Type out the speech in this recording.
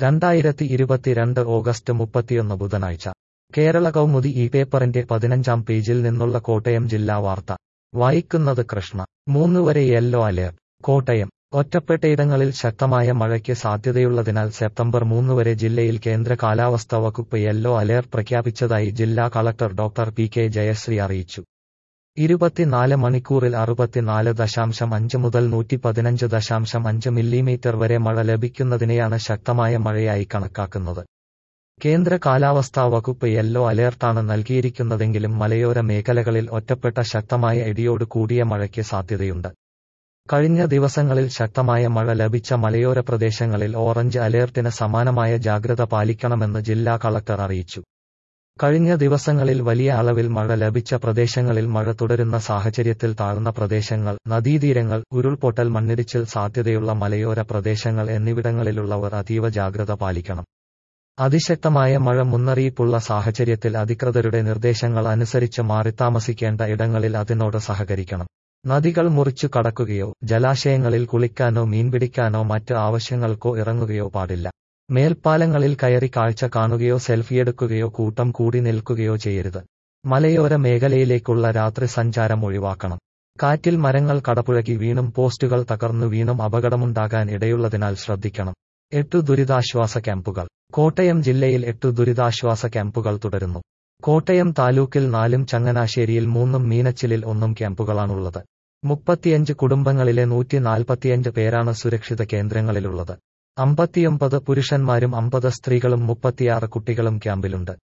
രണ്ടായിരത്തി ഇരുപത്തിരണ്ട് ഓഗസ്റ്റ് മുപ്പത്തിയൊന്ന് ബുധനാഴ്ച കേരള കൗമുദി ഈ പേപ്പറിന്റെ പതിനഞ്ചാം പേജിൽ നിന്നുള്ള കോട്ടയം ജില്ലാ വാർത്ത വായിക്കുന്നത് കൃഷ്ണ മൂന്നുവരെ യെല്ലോ അലേർട്ട് കോട്ടയം ഒറ്റപ്പെട്ടയിടങ്ങളിൽ ശക്തമായ മഴയ്ക്ക് സാധ്യതയുള്ളതിനാൽ സെപ്റ്റംബർ മൂന്ന് വരെ ജില്ലയിൽ കേന്ദ്ര കാലാവസ്ഥാ വകുപ്പ് യെല്ലോ അലേർട്ട് പ്രഖ്യാപിച്ചതായി ജില്ലാ collector doctor P K Jayasree അറിയിച്ചു ഇരുപത്തിനാല് മണിക്കൂറിൽ അറുപത്തിനാല് ദശാംശം അഞ്ച് മുതൽ നൂറ്റി പതിനഞ്ച് ദശാംശം അഞ്ച് മില്ലിമീറ്റർ വരെ മഴ ലഭിക്കുന്നതിനെയാണ് ശക്തമായ മഴയായി കണക്കാക്കുന്നത് കേന്ദ്ര കാലാവസ്ഥാ വകുപ്പ് യെല്ലോ അലേർട്ടാണ് നൽകിയിരിക്കുന്നതെങ്കിലും മലയോര മേഖലകളിൽ ഒറ്റപ്പെട്ട ശക്തമായ ഇടിയോട് കൂടിയ മഴയ്ക്ക് സാധ്യതയുണ്ട് കഴിഞ്ഞ ദിവസങ്ങളിൽ ശക്തമായ മഴ ലഭിച്ച മലയോര പ്രദേശങ്ങളിൽ ഓറഞ്ച് അലേർട്ടിന് സമാനമായ ജാഗ്രത പാലിക്കണമെന്ന് ജില്ലാ കളക്ടർ അറിയിച്ചു കഴിഞ്ഞ ദിവസങ്ങളിൽ വലിയ അളവിൽ മഴ ലഭിച്ച പ്രദേശങ്ങളിൽ മഴ തുടരുന്ന സാഹചര്യത്തിൽ താഴ്ന്ന പ്രദേശങ്ങൾ നദീതീരങ്ങൾ ഉരുൾപൊട്ടൽ മണ്ണിടിച്ചിൽ സാധ്യതയുള്ള മലയോര പ്രദേശങ്ങൾ എന്നിവിടങ്ങളിലുള്ളവർ അതീവ ജാഗ്രത പാലിക്കണം അതിശക്തമായ മഴ മുന്നറിയിപ്പുള്ള സാഹചര്യത്തിൽ അധികൃതരുടെ നിർദ്ദേശങ്ങൾ അനുസരിച്ച് മാറിത്താമസിക്കേണ്ട ഇടങ്ങളിൽ അതിനോട് സഹകരിക്കണം നദികൾ മുറിച്ചു കടക്കുകയോ ജലാശയങ്ങളിൽ കുളിക്കാനോ മീൻപിടിക്കാനോ മറ്റ് ആവശ്യങ്ങൾക്കോ ഇറങ്ങുകയോ പാടില്ല മേൽപ്പാലങ്ങളിൽ കയറി കാഴ്ച കാണുകയോ സെൽഫിയെടുക്കുകയോ കൂട്ടം കൂടി നിൽക്കുകയോ ചെയ്യരുത് മലയോര മേഖലയിലേക്കുള്ള രാത്രി സഞ്ചാരം ഒഴിവാക്കണം കാറ്റിൽ മരങ്ങൾ കടപുഴകി വീണും പോസ്റ്റുകൾ തകർന്നു വീണും അപകടമുണ്ടാകാൻ ഇടയുള്ളതിനാൽ ശ്രദ്ധിക്കണം എട്ടു ദുരിതാശ്വാസ ക്യാമ്പുകൾ കോട്ടയം ജില്ലയിൽ എട്ടു ദുരിതാശ്വാസ ക്യാമ്പുകൾ തുടരുന്നു കോട്ടയം താലൂക്കിൽ നാലും ചങ്ങനാശ്ശേരിയിൽ മൂന്നും മീനച്ചിലിൽ ഒന്നും ക്യാമ്പുകളാണുള്ളത് മുപ്പത്തിയഞ്ച് കുടുംബങ്ങളിലെ നൂറ്റി നാൽപ്പത്തിയഞ്ച് പേരാണ് സുരക്ഷിത കേന്ദ്രങ്ങളിലുള്ളത് അമ്പത്തിയൊമ്പത് പുരുഷന്മാരും അമ്പത് സ്ത്രീകളും മുപ്പത്തിയാറ് കുട്ടികളും ക്യാമ്പിലുണ്ട്